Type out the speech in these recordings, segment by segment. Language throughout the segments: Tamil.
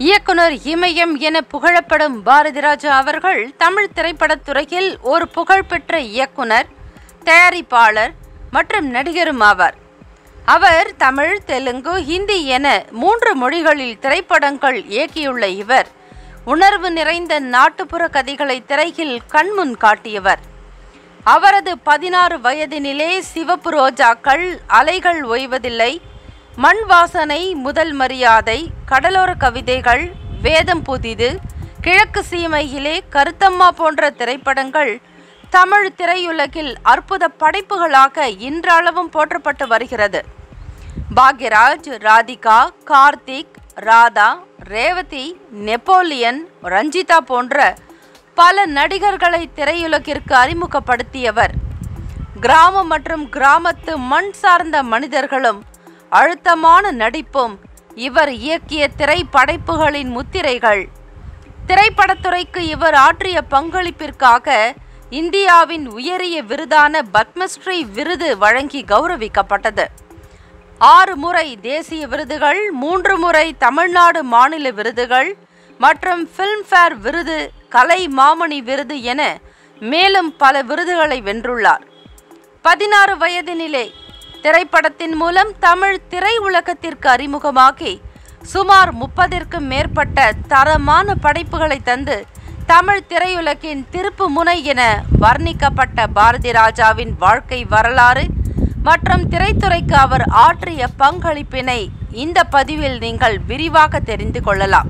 இயக்குனர் இமயம் என புகழப்படும் பாரதிராஜா அவர்கள் தமிழ் திரைப்படத் துறையில் ஒரு புகழ்பெற்ற இயக்குனர் தயாரிப்பாளர் மற்றும் நடிகரும் ஆவார் அவர் தமிழ் தெலுங்கு ஹிந்தி என மூன்று மொழிகளில் திரைப்படங்கள் இயக்கியுள்ள இவர் உணர்வு நிறைந்த நாட்டுப்புற கதைகளை திரையில் கண்முன் காட்டியவர் அவரது பதினாறு வயதினிலே சிவப்பு ரோஜாக்கள் அலைகள் ஓய்வதில்லை மண் வாசனை முதல் மரியாதை கடலோர கவிதைகள் வேதம் புதிது கிழக்கு சீமையிலே கருத்தம்மா போன்ற திரைப்படங்கள் தமிழ் திரையுலகில் அற்புத படைப்புகளாக இன்றளவும் போற்றப்பட்டு வருகிறது பாக்யராஜ் ராதிகா கார்த்திக் ராதா ரேவதி நெப்போலியன் ரஞ்சிதா போன்ற பல நடிகர்களை திரையுலகிற்கு அறிமுகப்படுத்தியவர் கிராமம் மற்றும் கிராமத்து மண் சார்ந்த மனிதர்களும் அழுத்தமான நடிப்பும் இவர் இயக்கிய திரைப்படைப்புகளின் முத்திரைகள் திரைப்படத்துறைக்கு இவர் ஆற்றிய பங்களிப்பிற்காக இந்தியாவின் உயரிய விருதான பத்மஸ்ரீ விருது வழங்கி கௌரவிக்கப்பட்டது ஆறு முறை தேசிய விருதுகள் மூன்று முறை தமிழ்நாடு மாநில விருதுகள் மற்றும் ஃபில்ம்ஃபேர் விருது கலை மாமணி விருது என மேலும் பல விருதுகளை வென்றுள்ளார் பதினாறு வயதினிலே திரைப்படத்தின் மூலம் தமிழ் திரை உலகத்திற்கு அறிமுகமாகி சுமார் முப்பதிற்கும் மேற்பட்ட தரமான படைப்புகளை தந்து தமிழ் திரையுலகின் திருப்பு முனை என வர்ணிக்கப்பட்ட பாரதி ராஜாவின் வாழ்க்கை வரலாறு மற்றும் திரைத்துறைக்கு அவர் ஆற்றிய பங்களிப்பினை இந்த பதிவில் நீங்கள் விரிவாக தெரிந்து கொள்ளலாம்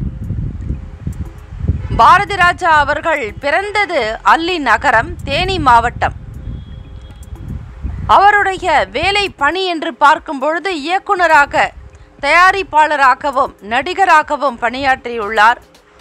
பாரதி ராஜா அவர்கள் பிறந்தது அல்லி நகரம் தேனி மாவட்டம் அவருடைய வேலை பணி என்று பார்க்கும் பொழுது இயக்குனராக தயாரிப்பாளராகவும் நடிகராகவும் பணியாற்றியுள்ளார்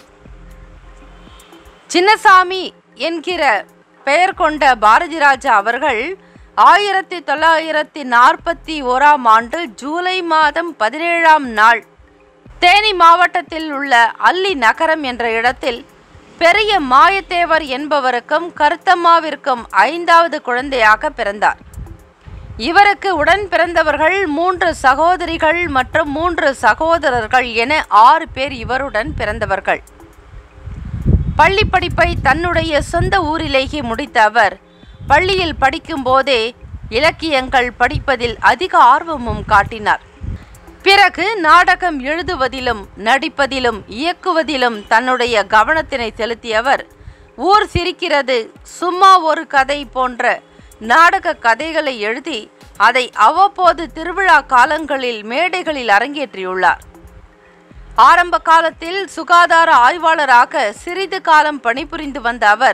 சின்னசாமி என்கிற பெயர் கொண்ட பாரதிராஜா அவர்கள் ஆயிரத்தி தொள்ளாயிரத்தி நாற்பத்தி ஓராம் ஆண்டு ஜூலை மாதம் பதினேழாம் நாள் தேனி மாவட்டத்தில் உள்ள அல்லி நகரம் என்ற இடத்தில் பெரிய மாயத்தேவர் என்பவருக்கும் கருத்தம்மாவிற்கும் ஐந்தாவது குழந்தையாக பிறந்தார் இவருக்கு உடன் பிறந்தவர்கள் மூன்று சகோதரிகள் மற்றும் மூன்று சகோதரர்கள் என ஆறு பேர் இவருடன் பிறந்தவர்கள் பள்ளி படிப்பை தன்னுடைய சொந்த ஊரிலேயே முடித்த அவர் பள்ளியில் படிக்கும் போதே இலக்கியங்கள் படிப்பதில் அதிக ஆர்வமும் காட்டினார் பிறகு நாடகம் எழுதுவதிலும் நடிப்பதிலும் இயக்குவதிலும் தன்னுடைய கவனத்தினை செலுத்தியவர் ஊர் சிரிக்கிறது சும்மா ஒரு கதை போன்ற நாடக கதைகளை எழுதி அதை அவ்வப்போது திருவிழா காலங்களில் மேடைகளில் அரங்கேற்றியுள்ளார் ஆரம்ப காலத்தில் சுகாதார ஆய்வாளராக சிறிது காலம் பணிபுரிந்து வந்த அவர்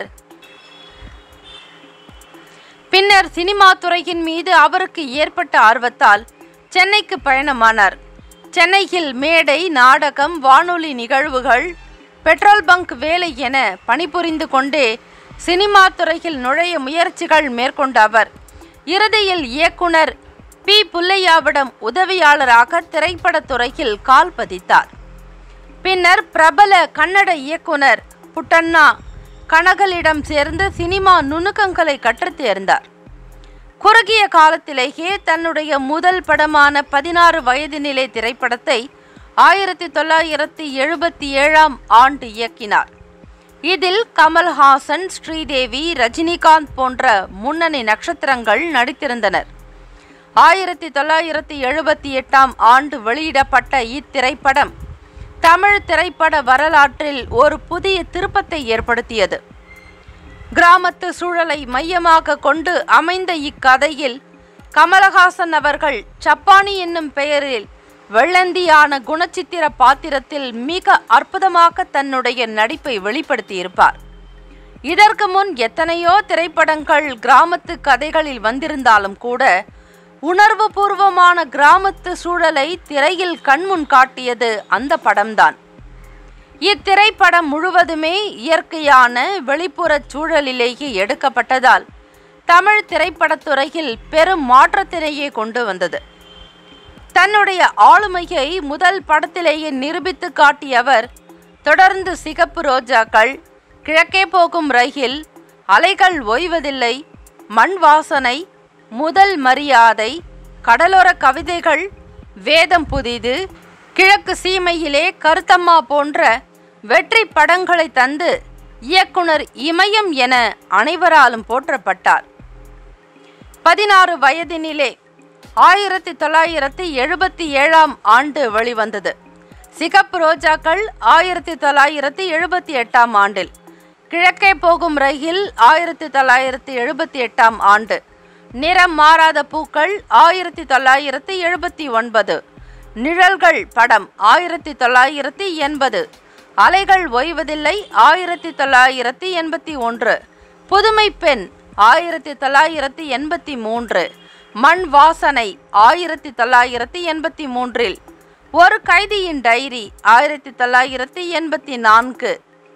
பின்னர் சினிமா துறையின் மீது அவருக்கு ஏற்பட்ட ஆர்வத்தால் சென்னைக்கு பயணமானார் சென்னையில் மேடை நாடகம் வானொலி நிகழ்வுகள் பெட்ரோல் பங்க் வேலை என பணிபுரிந்து கொண்டே சினிமா துறையில் நுழைய முயற்சிகள் மேற்கொண்ட அவர் இறுதியில் இயக்குனர் பி புல்லையாவிடம் உதவியாளராக திரைப்படத் துறையில் கால் பதித்தார் பின்னர் பிரபல கன்னட இயக்குனர் புட்டண்ணா கனகலிடம் சேர்ந்து சினிமா நுணுக்கங்களை கற்றுத் தேர்ந்தார் குறுகிய காலத்திலேயே தன்னுடைய முதல் படமான பதினாறு வயது நிலை திரைப்படத்தை ஆயிரத்தி தொள்ளாயிரத்தி எழுபத்தி ஏழாம் ஆண்டு இயக்கினார் இதில் கமல்ஹாசன் ஸ்ரீதேவி ரஜினிகாந்த் போன்ற முன்னணி நட்சத்திரங்கள் நடித்திருந்தனர் ஆயிரத்தி தொள்ளாயிரத்தி எழுபத்தி எட்டாம் ஆண்டு வெளியிடப்பட்ட இத்திரைப்படம் தமிழ் திரைப்பட வரலாற்றில் ஒரு புதிய திருப்பத்தை ஏற்படுத்தியது கிராமத்து சூழலை மையமாக கொண்டு அமைந்த இக்கதையில் கமலஹாசன் அவர்கள் சப்பானி என்னும் பெயரில் வெள்ளந்தியான குணச்சித்திர பாத்திரத்தில் மிக அற்புதமாக தன்னுடைய நடிப்பை வெளிப்படுத்தியிருப்பார் இதற்கு முன் எத்தனையோ திரைப்படங்கள் கிராமத்து கதைகளில் வந்திருந்தாலும் கூட உணர்வுபூர்வமான கிராமத்து சூழலை திரையில் கண்முன் காட்டியது அந்த படம்தான் இத்திரைப்படம் முழுவதுமே இயற்கையான வெளிப்புறச் சூழலிலேயே எடுக்கப்பட்டதால் தமிழ் திரைப்படத்துறையில் பெரும் மாற்றத்தினையே கொண்டு வந்தது தன்னுடைய ஆளுமையை முதல் படத்திலேயே நிரூபித்து காட்டிய அவர் தொடர்ந்து சிகப்பு ரோஜாக்கள் கிழக்கே போகும் ரயில் அலைகள் ஓய்வதில்லை மண் வாசனை முதல் மரியாதை கடலோர கவிதைகள் வேதம் புதிது கிழக்கு சீமையிலே கருத்தம்மா போன்ற வெற்றி படங்களை தந்து இயக்குனர் இமயம் என அனைவராலும் போற்றப்பட்டார் பதினாறு வயதினிலே ஆயிரத்தி தொள்ளாயிரத்தி எழுபத்தி ஏழாம் ஆண்டு வெளிவந்தது சிகப்பு ரோஜாக்கள் ஆயிரத்தி தொள்ளாயிரத்தி எழுபத்தி எட்டாம் ஆண்டில் கிழக்கே போகும் ரயில் ஆயிரத்தி தொள்ளாயிரத்தி எழுபத்தி எட்டாம் ஆண்டு நிறம் மாறாத பூக்கள் ஆயிரத்தி தொள்ளாயிரத்தி எழுபத்தி ஒன்பது நிழல்கள் படம் ஆயிரத்தி தொள்ளாயிரத்தி எண்பது அலைகள் ஓய்வதில்லை ஆயிரத்தி தொள்ளாயிரத்தி எண்பத்தி ஒன்று புதுமை பெண் ஆயிரத்தி தொள்ளாயிரத்தி எண்பத்தி மூன்று மண் வாசனை ஆயிரத்தி தொள்ளாயிரத்தி எண்பத்தி மூன்றில் ஒரு கைதியின் டைரி ஆயிரத்தி தொள்ளாயிரத்தி எண்பத்தி நான்கு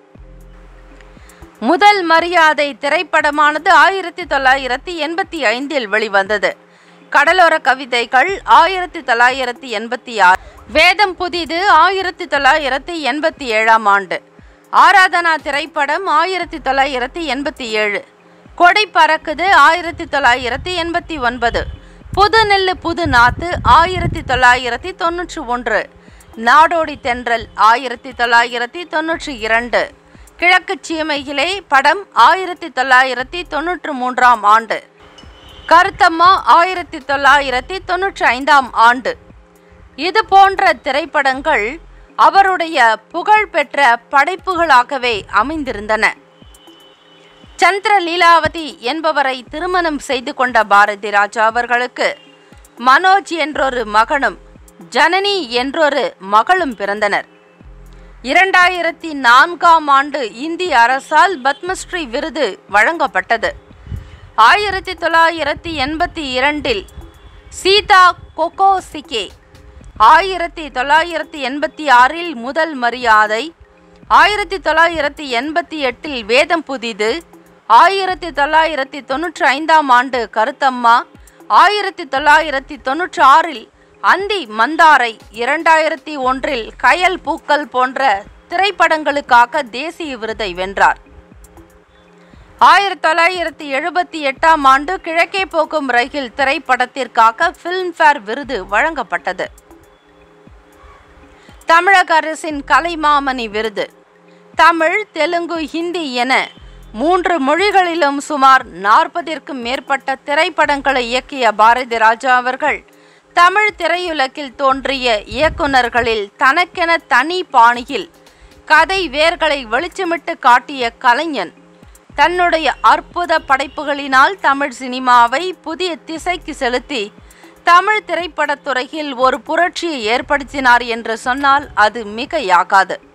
முதல் மரியாதை திரைப்படமானது ஆயிரத்தி தொள்ளாயிரத்தி எண்பத்தி ஐந்தில் வெளிவந்தது கடலோர கவிதைகள் ஆயிரத்தி தொள்ளாயிரத்தி எண்பத்தி ஆறு வேதம் புதிது ஆயிரத்தி தொள்ளாயிரத்தி எண்பத்தி ஏழாம் ஆண்டு ஆராதனா திரைப்படம் ஆயிரத்தி தொள்ளாயிரத்தி எண்பத்தி ஏழு கொடை பறக்குது ஆயிரத்தி தொள்ளாயிரத்தி எண்பத்தி ஒன்பது புது நெல்லு புது நாத்து ஆயிரத்தி தொள்ளாயிரத்தி தொன்னூற்றி ஒன்று நாடோடி தென்றல் ஆயிரத்தி தொள்ளாயிரத்தி தொன்னூற்றி இரண்டு கிழக்கு சீமையிலே படம் ஆயிரத்தி தொள்ளாயிரத்தி தொன்னூற்று மூன்றாம் ஆண்டு கருத்தம்மா ஆயிரத்தி தொள்ளாயிரத்தி தொன்னூற்றி ஐந்தாம் ஆண்டு இது போன்ற திரைப்படங்கள் அவருடைய புகழ்பெற்ற படைப்புகளாகவே அமைந்திருந்தன சந்திர லீலாவதி என்பவரை திருமணம் செய்து கொண்ட பாரதி ராஜா அவர்களுக்கு மனோஜ் என்றொரு மகனும் ஜனனி என்றொரு மகளும் பிறந்தனர் இரண்டாயிரத்தி நான்காம் ஆண்டு இந்திய அரசால் பத்மஸ்ரீ விருது வழங்கப்பட்டது ஆயிரத்தி தொள்ளாயிரத்தி எண்பத்தி இரண்டில் சீதா கொகோசிகே ஆயிரத்தி தொள்ளாயிரத்தி எண்பத்தி ஆறில் முதல் மரியாதை ஆயிரத்தி தொள்ளாயிரத்தி எண்பத்தி எட்டில் வேதம் புதிது ஆயிரத்தி தொள்ளாயிரத்தி தொன்னூற்றி ஐந்தாம் ஆண்டு கருத்தம்மா ஆயிரத்தி தொள்ளாயிரத்தி தொன்னூற்றி ஆறில் அந்தி மந்தாரை இரண்டாயிரத்தி ஒன்றில் கயல் பூக்கள் போன்ற திரைப்படங்களுக்காக தேசிய விருதை வென்றார் ஆயிரத்தி தொள்ளாயிரத்தி எழுபத்தி எட்டாம் ஆண்டு கிழக்கே போகும் ரயில் திரைப்படத்திற்காக ஃபில்ம்ஃபேர் விருது வழங்கப்பட்டது தமிழக அரசின் கலைமாமணி விருது தமிழ் தெலுங்கு ஹிந்தி என மூன்று மொழிகளிலும் சுமார் நாற்பதிற்கும் மேற்பட்ட திரைப்படங்களை இயக்கிய பாரதி ராஜா அவர்கள் தமிழ் திரையுலகில் தோன்றிய இயக்குனர்களில் தனக்கென தனி பாணியில் கதை வேர்களை வெளிச்சமிட்டு காட்டிய கலைஞன் தன்னுடைய அற்புத படைப்புகளினால் தமிழ் சினிமாவை புதிய திசைக்கு செலுத்தி தமிழ் திரைப்படத் துறையில் ஒரு புரட்சியை ஏற்படுத்தினார் என்று சொன்னால் அது மிகையாகாது